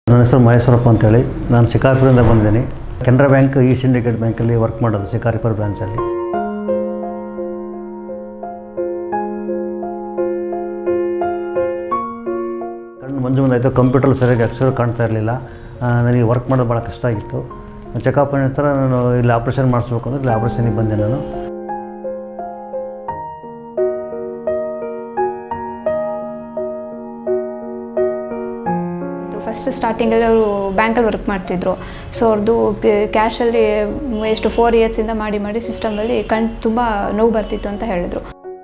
ನನ್ನ ಹೆಸರು ಮಹೇಶ್ವರಪ್ಪ ಅಂತೇಳಿ ನಾನು ಶಿಕಾರಿಪುರದಿಂದ ಬಂದಿದ್ದೀನಿ ಕೆನರಾ ಬ್ಯಾಂಕ್ ಈ ಸಿಂಡಿಕೇಟ್ ಬ್ಯಾಂಕಲ್ಲಿ ವರ್ಕ್ ಮಾಡೋದು ಶಿಕಾರಿಪುರ ಬ್ರಾಂಚಲ್ಲಿ ಕಣ್ಣು ಮಂಜು ಮುಂದೆ ಆಯಿತು ಕಂಪ್ಯೂಟರ್ ಸರಿಯಾಗಿ ಅಕ್ಷರ ಕಾಣ್ತಾ ಇರಲಿಲ್ಲ ನನಗೆ ವರ್ಕ್ ಮಾಡೋದು ಭಾಳ ಕಷ್ಟ ಆಗಿತ್ತು ಚೆಕಪ್ ನಂತರ ನಾನು ಇಲ್ಲಿ ಆಪ್ರೇಷನ್ ಮಾಡಿಸ್ಬೇಕು ಅಂದರೆ ಇಲ್ಲಿ ಆಪ್ರೇಷನಿಗೆ ಬಂದೆ ನಾನು ಫಸ್ಟ್ ಸ್ಟಾರ್ಟಿಂಗಲ್ಲಿ ಅವರು ಬ್ಯಾಂಕಲ್ಲಿ ವರ್ಕ್ ಮಾಡ್ತಿದ್ರು ಸೊ ಅವ್ರದ್ದು ಕ್ಯಾಶಲ್ಲಿ ಎಷ್ಟು ಫೋರ್ ಇಯರ್ಸಿಂದ ಮಾಡಿ ಮಾಡಿ ಸಿಸ್ಟಮಲ್ಲಿ ಕಣ್ ತುಂಬ ನೋವು ಬರ್ತಿತ್ತು ಅಂತ ಹೇಳಿದ್ರು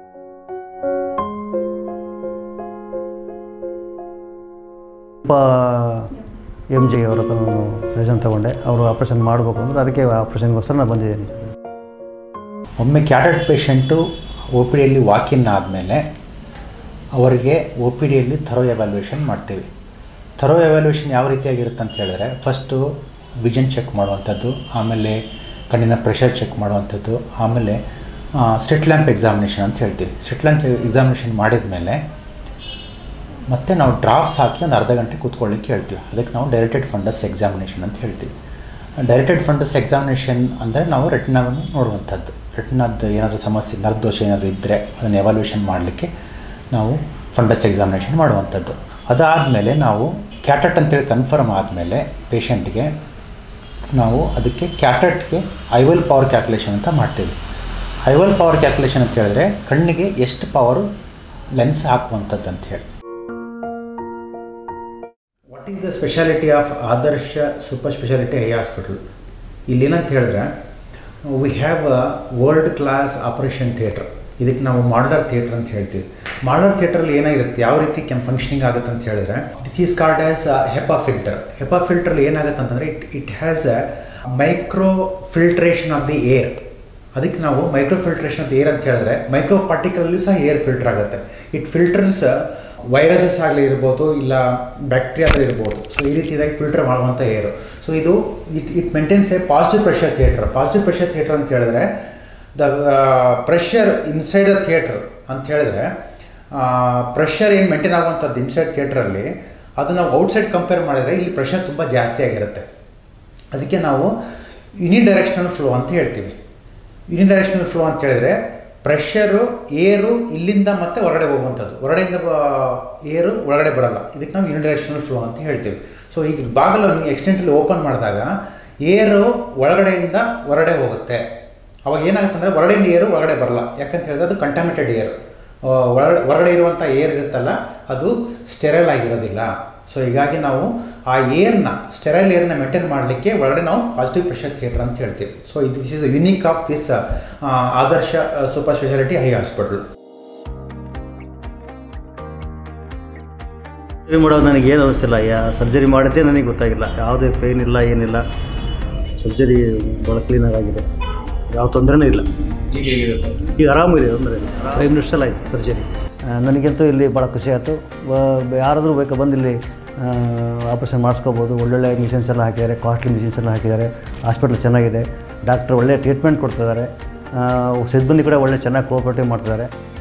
ತುಂಬ ಎಮ್ ಜಿ ಅವ್ರ ಹತ್ರ ನಾನು ಸಜೆಷನ್ ತೊಗೊಂಡೆ ಅವರು ಆಪ್ರೇಷನ್ ಮಾಡಬೇಕು ಅಂದರೆ ಅದಕ್ಕೆ ಆಪ್ರೇಷನ್ಗೋಸ್ಕರ ನಾನು ಬಂದಿದ್ದೀನಿ ಒಮ್ಮೆ ಕ್ಯಾಟೆಡ್ ಪೇಷಂಟು ಒ ಪಿ ಡಿಯಲ್ಲಿ ವಾಕಿನ್ ಆದಮೇಲೆ ಅವರಿಗೆ ಒ ಪಿ ಡಿಯಲ್ಲಿ ಥರೋ ಎವ್ಯಾಲ್ಯೂಯೇಷನ್ ಮಾಡ್ತೀವಿ ಥರೋ ಎವ್ಯಾಲ್ಯೂಯೇಷನ್ ಯಾವ ರೀತಿಯಾಗಿರುತ್ತೆ ಅಂತ ಹೇಳಿದ್ರೆ ಫಸ್ಟು ವಿಷನ್ ಚೆಕ್ ಮಾಡುವಂಥದ್ದು ಆಮೇಲೆ ಕಣ್ಣಿನ ಪ್ರೆಷರ್ ಚೆಕ್ ಮಾಡುವಂಥದ್ದು ಆಮೇಲೆ ಸ್ಟ್ರಿಟ್ ಲ್ಯಾಂಪ್ ಎಕ್ಸಾಮಿನೇಷನ್ ಅಂತ ಹೇಳ್ತೀವಿ ಸ್ಟ್ರಿಟ್ ಲ್ಯಾಂಪ್ ಎಕ್ಸಾಮಿನೇಷನ್ ಮಾಡಿದ ಮೇಲೆ ಮತ್ತು ನಾವು ಡ್ರಾಪ್ಸ್ ಹಾಕಿ ಒಂದು ಅರ್ಧ ಗಂಟೆ ಕೂತ್ಕೊಳ್ಳಿಕ್ಕೆ ಹೇಳ್ತೀವಿ ಅದಕ್ಕೆ ನಾವು ಡೈರೆಕ್ಟೆಡ್ ಫಂಡಸ್ ಎಕ್ಸಾಮಿನೇಷನ್ ಅಂತ ಹೇಳ್ತೀವಿ ಡೈರೆಕ್ಟೆಡ್ ಫಂಡಸ್ ಎಕ್ಸಾಮಿನೇಷನ್ ಅಂದರೆ ನಾವು ರೆಟಿನಾವನ್ನು ನೋಡುವಂಥದ್ದು ರೆಟಿನಾದ ಏನಾದರೂ ಸಮಸ್ಯೆ ನರದೋಷ ಏನಾದರೂ ಇದ್ದರೆ ಅದನ್ನು ಎವಾಲ್ಯೂಷನ್ ಮಾಡಲಿಕ್ಕೆ ನಾವು ಫಂಡಸ್ ಎಕ್ಸಾಮಿನೇಷನ್ ಮಾಡುವಂಥದ್ದು ಅದಾದಮೇಲೆ ನಾವು ಕ್ಯಾಟಟ್ ಅಂತೇಳಿ ಕನ್ಫರ್ಮ್ ಆದಮೇಲೆ ಪೇಷಂಟ್ಗೆ ನಾವು ಅದಕ್ಕೆ ಕ್ಯಾಟಟ್ಗೆ ಐವಲ್ ಪವರ್ ಕ್ಯಾಲ್ಕುಲೇಷನ್ ಅಂತ ಮಾಡ್ತೀವಿ ಐವಲ್ ಪವರ್ ಕ್ಯಾಲ್ಕುಲೇಷನ್ ಅಂತ ಹೇಳಿದ್ರೆ ಕಣ್ಣಿಗೆ ಎಷ್ಟು ಪವರು ಲೆನ್ಸ್ ಹಾಕುವಂಥದ್ದು ಅಂತ ಹೇಳಿ what is the speciality of Adarsha super speciality eye hospital ಇಲ್ಲೇನಂತ ಹೇಳಿದ್ರೆ we have a world class operation theatre ಇದಕ್ಕೆ ನಾವು ಮಾಡ್ಲರ್ ಥಿಯೇಟ್ರ್ ಅಂತ ಹೇಳ್ತೀವಿ ಮಾಡ್ಲರ್ ಥಿಯೇಟ್ರಲ್ಲಿ ಏನಾಗಿರುತ್ತೆ ಯಾವ ರೀತಿ ಕೆಮ್ ಫಂಕ್ಷನಿಂಗ್ ಆಗುತ್ತೆ ಅಂತ ಹೇಳಿದ್ರೆ this is called as HEPA filter HEPA ಫಿಲ್ಟ್ರಲ್ಲಿ ಏನಾಗುತ್ತೆ ಅಂತಂದರೆ it it has a micro filtration of the air ಅದಕ್ಕೆ ನಾವು ಮೈಕ್ರೋ ಫಿಲ್ಟ್ರೇಷನ್ ಆಫ್ ಏರ್ ಅಂತ ಹೇಳಿದ್ರೆ ಮೈಕ್ರೋ ಪಾರ್ಟಿಕಲಲ್ಲೂ ಸಹ ಏರ್ ಫಿಲ್ಟರ್ ಆಗುತ್ತೆ ಇಟ್ ಫಿಲ್ಟರ್ಸ್ ವೈರಸಸ್ ಆಗಲಿ ಇರ್ಬೋದು ಇಲ್ಲ ಬ್ಯಾಕ್ಟೀರಿಯಾಗಳು ಇರ್ಬೋದು ಸೊ ಈ ರೀತಿಯಾಗಿ ಫಿಲ್ಟರ್ ಮಾಡುವಂಥ ಏರು ಸೊ ಇದು it it maintains a positive pressure theatre positive pressure theatre ಅಂತ ಹೇಳಿದ್ರೆ the pressure inside the theatre ಅಂತ ಹೇಳಿದ್ರೆ ಪ್ರೆಷರ್ ಏನು ಮೇಂಟೈನ್ ಆಗುವಂಥದ್ದು ಇನ್ಸೈಡ್ ಥಿಯೇಟ್ರಲ್ಲಿ ಅದು ನಾವು ಔಟ್ಸೈಡ್ ಕಂಪೇರ್ ಮಾಡಿದರೆ ಇಲ್ಲಿ ಪ್ರೆಷರ್ ತುಂಬ ಜಾಸ್ತಿ ಆಗಿರುತ್ತೆ ಅದಕ್ಕೆ ನಾವು ಯುನಿಡೈರೆಕ್ಷನಲ್ ಫ್ಲೋ ಅಂತ ಹೇಳ್ತೀವಿ ಯುನಿಡೈರೆಕ್ಷನಲ್ ಫ್ಲೋ ಅಂತ ಹೇಳಿದ್ರೆ ಪ್ರೆಷರು ಏರು ಇಲ್ಲಿಂದ ಮತ್ತೆ ಹೊರಗಡೆ ಹೋಗುವಂಥದ್ದು ಹೊರಗಡೆಯಿಂದ ಏರು ಒಳಗಡೆ ಬರಲ್ಲ ಇದಕ್ಕೆ ನಾವು ಯುನಿಡೈರೆಕ್ಷನಲ್ ಫ್ಲೋ ಅಂತ ಹೇಳ್ತೀವಿ ಸೊ ಈಗ ಬಾಗಿಲು ಎಕ್ಸ್ಟೆಂಟಲ್ಲಿ ಓಪನ್ ಮಾಡಿದಾಗ ಏರು ಒಳಗಡೆಯಿಂದ ಹೊರಗಡೆ ಹೋಗುತ್ತೆ ಅವಾಗ ಏನಾಗುತ್ತೆ ಅಂದರೆ ಹೊರಗಡೆಯಿಂದ ಏರು ಒಳಗಡೆ ಬರಲ್ಲ ಯಾಕಂತ ಹೇಳಿದ್ರೆ ಅದು ಕಂಟಾಮಿಟೆಡ್ ಏರ್ ಒಳಗಡೆ ಹೊರಗಡೆ ಇರುವಂಥ ಏರ್ ಇರುತ್ತಲ್ಲ ಅದು ಸ್ಟೆರಲ್ ಆಗಿರೋದಿಲ್ಲ ಸೊ ಹೀಗಾಗಿ ನಾವು ಆ ಏರ್ನ ಸ್ಟೆರೈಲ್ ಏರ್ನ ಮೇಂಟೈನ್ ಮಾಡಲಿಕ್ಕೆ ಒಳಗಡೆ ನಾವು ಪಾಸಿಟಿವ್ ಪ್ರೆಷರ್ ಥಿಯೇಟರ್ ಅಂತ ಹೇಳ್ತೀವಿ ಸೊ ಇದು this is unique of this Adarsha super speciality eye hospital surgery ಮಾಡೋದು ನನಗೆ ಏನು ಅನಿಸ್ತಿಲ್ಲ ಯಾ ಸರ್ಜರಿ ಮಾಡಿದ್ದೇ ನನಗೆ ಗೊತ್ತಾಗಿಲ್ಲ ಯಾವುದೇ ಪೇಯ್ನ್ ಇಲ್ಲ ಏನಿಲ್ಲ ಸರ್ಜರಿ ಭಾಳ ಕ್ಲೀನಾಗಿ ಆಗಿದೆ ಯಾವ ತೊಂದರೆನೂ ಇಲ್ಲ ಈಗ ಹೇಗಿದೆ ಸರ್ ಈಗ ಆರಾಮಿದೆ ಅಂದರೆ ಫೈವ್ ಮಿನಿಟ್ಸಲ್ಲಿ ಆಯಿತು ಸರ್ಜರಿ ನನಗಂತೂ ಇಲ್ಲಿ ಭಾಳ ಖುಷಿ ಆಯಿತು ಯಾರಾದರೂ ಬೇಕು ಬಂದು ಇಲ್ಲಿ ಆಪ್ರೇಷನ್ ಮಾಡಿಸ್ಕೋಬೋದು ಒಳ್ಳೊಳ್ಳೆ ಮಿಷನ್ಸ್ ಎಲ್ಲ ಹಾಕಿದ್ದಾರೆ ಕಾಸ್ಟ್ಲಿ ಮಿಷನ್ಸ್ ಎಲ್ಲ ಹಾಕಿದ್ದಾರೆ ಹಾಸ್ಪಿಟ್ಲ್ ಚೆನ್ನಾಗಿದೆ ಡಾಕ್ಟ್ರ್ ಒಳ್ಳೆ ಟ್ರೀಟ್ಮೆಂಟ್ ಕೊಡ್ತಿದ್ದಾರೆ ಸಿಬ್ಬಂದಿ ಕೂಡ ಒಳ್ಳೆ ಚೆನ್ನಾಗಿ ಕೋಆಪ್ರೇಟಿವ್ ಮಾಡ್ತಿದ್ದಾರೆ